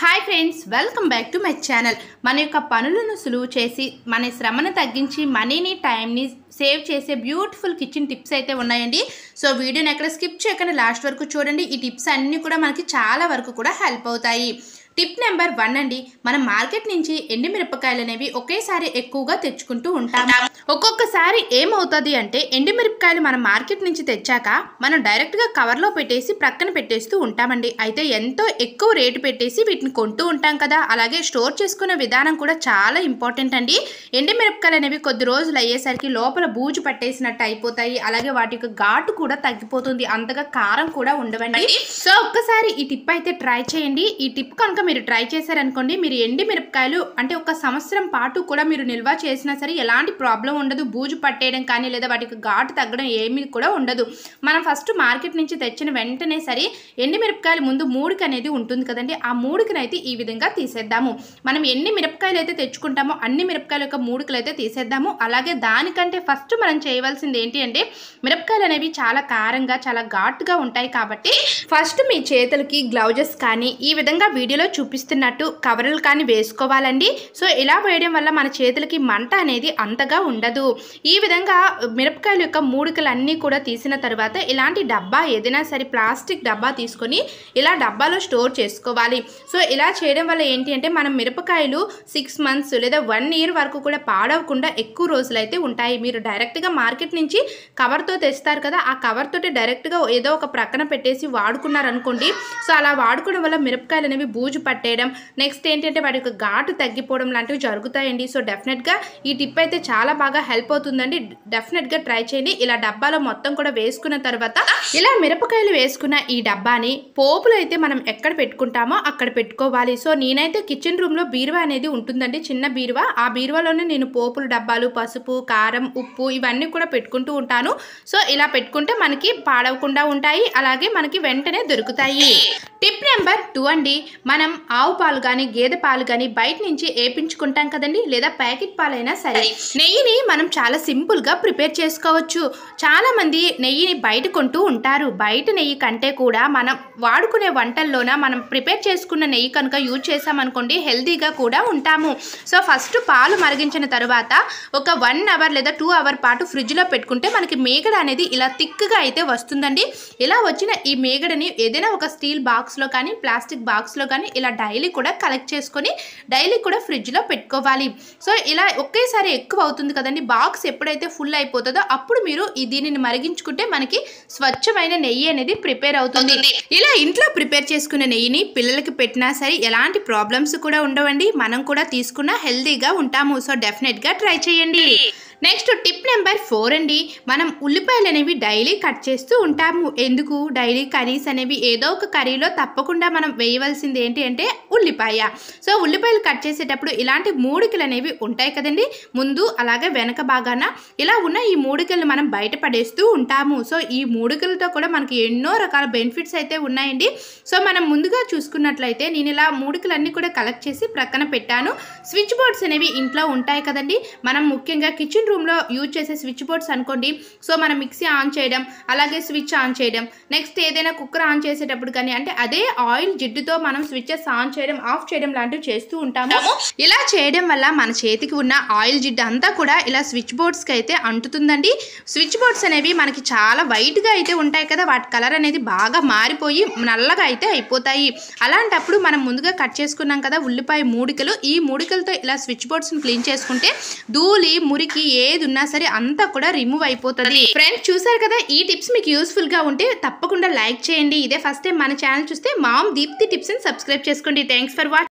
hi friends welcome back to my channel మన యొక్క పనులను సులువు చేసి మన శ్రమను తగ్గించి మనీని టైంని సేవ్ చేసే బ్యూటిఫుల్ కిచెన్ టిప్స్ అయితే ఉన్నాయండి సో వీడియోని ఎక్కడ స్కిప్ చేయకుండా లాస్ట్ వరకు చూడండి ఈ టిప్స్ అన్నీ కూడా మనకి చాలా వరకు కూడా హెల్ప్ అవుతాయి టిప్ నెంబర్ వన్ అండి మనం మార్కెట్ నుంచి ఎండు మిరపకాయలు అనేవి ఒకేసారి ఎక్కువగా తెచ్చుకుంటూ ఉంటాం ఒక్కొక్కసారి ఏమవుతుంది అంటే ఎండు మిరపకాయలు మనం మార్కెట్ నుంచి తెచ్చాక మనం డైరెక్ట్గా కవర్లో పెట్టేసి ప్రక్కన పెట్టేస్తూ ఉంటామండి అయితే ఎంతో ఎక్కువ రేటు పెట్టేసి వీటిని కొంటూ ఉంటాం కదా అలాగే స్టోర్ చేసుకునే విధానం కూడా చాలా ఇంపార్టెంట్ అండి ఎండు మిరపకాయలు అనేవి కొద్ది రోజులు అయ్యేసరికి లోపల బూజు పట్టేసినట్టు అయిపోతాయి అలాగే వాటి యొక్క ఘాటు కూడా తగ్గిపోతుంది అంతగా కారం కూడా ఉండవండి సో ఒక్కసారి ఈ టిప్ అయితే ట్రై చేయండి ఈ టిప్ కనుక మీరు ట్రై చేశారనుకోండి మీరు ఎండి మిరపకాయలు అంటే ఒక సంవత్సరం పాటు కూడా మీరు నిల్వ చేసినా సరే ఎలాంటి ప్రాబ్లం ఉండదు బూజు పట్టేయడం కానీ లేదా వాటికి ఘాటు తగ్గడం ఏమీ కూడా ఉండదు మనం ఫస్ట్ మార్కెట్ నుంచి తెచ్చిన వెంటనే సరే ఎండి మిరపకాయలు ముందు మూడికి అనేది ఉంటుంది కదండి ఆ మూడికని అయితే ఈ విధంగా తీసేద్దాము మనం ఎన్ని మిరపకాయలు అయితే తెచ్చుకుంటామో అన్ని మిరపకాయల యొక్క మూడికలు అయితే తీసేద్దాము అలాగే దానికంటే ఫస్ట్ మనం చేయవలసింది ఏంటి అంటే మిరపకాయలు అనేవి చాలా కారంగా చాలా ఘాటుగా ఉంటాయి కాబట్టి ఫస్ట్ మీ చేతులకి గ్లౌజెస్ కానీ ఈ విధంగా వీడియోలో చూపిస్తున్నట్టు కవర్లు కానీ వేసుకోవాలండి సో ఇలా వేయడం వల్ల మన చేతులకి మంట అనేది అంతగా ఉండదు ఈ విధంగా మిరపకాయల యొక్క మూడికలన్నీ కూడా తీసిన తర్వాత ఇలాంటి డబ్బా ఏదైనా సరే ప్లాస్టిక్ డబ్బా తీసుకొని ఇలా డబ్బాలో స్టోర్ చేసుకోవాలి సో ఇలా చేయడం వల్ల ఏంటి అంటే మనం మిరపకాయలు సిక్స్ మంత్స్ లేదా వన్ ఇయర్ వరకు కూడా పాడవకుండా ఎక్కువ రోజులు అయితే ఉంటాయి మీరు డైరెక్ట్గా మార్కెట్ నుంచి కవర్తో తెస్తారు కదా ఆ కవర్ తోటి డైరెక్ట్గా ఏదో ఒక ప్రక్కన పెట్టేసి వాడుకున్నారనుకోండి సో అలా వాడుకోవడం వల్ల మిరపకాయలు అనేవి బూజు పట్టేయడం నెక్స్ట్ ఏంటంటే వాటి యొక్క ఘాటు తగ్గిపోవడం లాంటివి జరుగుతాయండి సో డెఫినెట్గా ఈ టిప్ అయితే చాలా బాగా హెల్ప్ అవుతుందండి డెఫినెట్గా ట్రై చేయండి ఇలా డబ్బాలో మొత్తం కూడా వేసుకున్న తర్వాత ఇలా మిరపకాయలు వేసుకున్న ఈ డబ్బాని పోపులు అయితే మనం ఎక్కడ పెట్టుకుంటామో అక్కడ పెట్టుకోవాలి సో నేనైతే కిచెన్ రూమ్లో బీరువా అనేది ఉంటుందండి చిన్న బీరువా ఆ బీరువాలోనే నేను పోపులు డబ్బాలు పసుపు కారం ఉప్పు ఇవన్నీ కూడా పెట్టుకుంటూ ఉంటాను సో ఇలా పెట్టుకుంటే మనకి పాడవకుండా ఉంటాయి అలాగే మనకి వెంటనే దొరుకుతాయి టిప్ నెంబర్ టూ అండి మనం ఆవు పాలు కానీ గేదె పాలు కానీ బయట నుంచి ఏపించుకుంటాం కదండి లేదా ప్యాకెట్ పాలైనా సరే నెయ్యిని మనం చాలా సింపుల్గా ప్రిపేర్ చేసుకోవచ్చు చాలా మంది నెయ్యిని బయట కొంటూ ఉంటారు బయట నెయ్యి కంటే కూడా మనం వాడుకునే వంటల్లోన మనం ప్రిపేర్ చేసుకున్న నెయ్యి కనుక యూజ్ చేసామనుకోండి హెల్తీగా కూడా ఉంటాము సో ఫస్ట్ పాలు మరిగించిన తర్వాత ఒక వన్ అవర్ లేదా టూ అవర్ పాటు ఫ్రిడ్జ్లో పెట్టుకుంటే మనకి మేగడ అనేది ఇలా థిక్గా అయితే వస్తుందండి ఇలా వచ్చిన ఈ మేగడని ఏదైనా ఒక స్టీల్ బాక్స్లో కానీ ప్లాస్టిక్ బాక్స్లో కానీ ఇలా డైలీ కూడా కలెక్ట్ చేసుకొని డైలీ కూడా ఫ్రిడ్జ్లో పెట్టుకోవాలి సో ఇలా ఒకేసారి ఎక్కువ అవుతుంది కదండి బాక్స్ ఎప్పుడైతే ఫుల్ అయిపోతుందో అప్పుడు మీరు ఈ దీనిని మరిగించుకుంటే మనకి స్వచ్ఛమైన నెయ్యి అనేది ప్రిపేర్ అవుతుంది ఇలా ఇంట్లో ప్రిపేర్ చేసుకునే నెయ్యిని పిల్లలకి పెట్టినా సరే ఎలాంటి ప్రాబ్లమ్స్ కూడా ఉండవండి మనం కూడా తీసుకున్నా హెల్తీగా ఉంటాము సో డెఫినెట్గా ట్రై చేయండి నెక్స్ట్ టిప్ నెంబర్ ఫోర్ అండి మనం ఉల్లిపాయలు అనేవి డైలీ కట్ చేస్తూ ఉంటాము ఎందుకు డైలీ కర్రీస్ అనేవి ఏదో ఒక కర్రీలో తప్పకుండా మనం వేయవలసింది ఏంటి అంటే ఉల్లిపాయ సో ఉల్లిపాయలు కట్ చేసేటప్పుడు ఇలాంటి మూడికలు అనేవి ఉంటాయి కదండి ముందు అలాగే వెనక భాగాన ఇలా ఉన్న ఈ మూడికలు మనం బయట పడేస్తూ ఉంటాము సో ఈ మూడికలతో కూడా మనకి ఎన్నో రకాల బెనిఫిట్స్ అయితే ఉన్నాయండి సో మనం ముందుగా చూసుకున్నట్లయితే నేను ఇలా మూడికలన్నీ కూడా కలెక్ట్ చేసి ప్రక్కన పెట్టాను స్విచ్ బోర్డ్స్ అనేవి ఇంట్లో ఉంటాయి కదండి మనం ముఖ్యంగా కిచెన్ రూమ్లో యూజ్ చేసే స్విచ్ బోర్డ్స్ అనుకోండి సో మనం మిక్సీ ఆన్ చేయడం అలాగే స్విచ్ ఆన్ చేయడం నెక్స్ట్ ఏదైనా కుక్కర్ ఆన్ చేసేటప్పుడు కానీ అంటే అదే ఆయిల్ జిడ్డుతో మనం స్విచ్చెస్ ఆన్ చేయడం ఆఫ్ చేయడం లాంటివి చేస్తూ ఉంటాము ఇలా చేయడం వల్ల మన చేతికి ఉన్న ఆయిల్ జిడ్డు అంతా కూడా ఇలా స్విచ్ బోర్డ్స్కి అయితే అంటుతుందండి స్విచ్ బోర్డ్స్ అనేవి మనకి చాలా వైట్గా అయితే ఉంటాయి కదా వాటి కలర్ అనేది బాగా మారిపోయి నల్లగా అయితే అయిపోతాయి అలాంటప్పుడు మనం ముందుగా కట్ చేసుకున్నాం కదా ఉల్లిపాయ మూడికలు ఈ మూడికలతో ఇలా స్విచ్ బోర్డ్స్ని క్లీన్ చేసుకుంటే ధూళి మురికి ఏది ఉన్నా సరే అంతా కూడా రిమూవ్ అయిపోతుంది ఫ్రెండ్స్ చూసారు కదా ఈ టిప్స్ మీకు యూస్ఫుల్ గా ఉంటే తప్పకుండా లైక్ చేయండి ఇదే ఫస్ట్ టైం మన ఛానల్ చూస్తే మామ్ దీప్తి టిప్స్ ని సబ్స్క్రైబ్ చేసుకోండి థ్యాంక్స్ ఫర్ వాచ్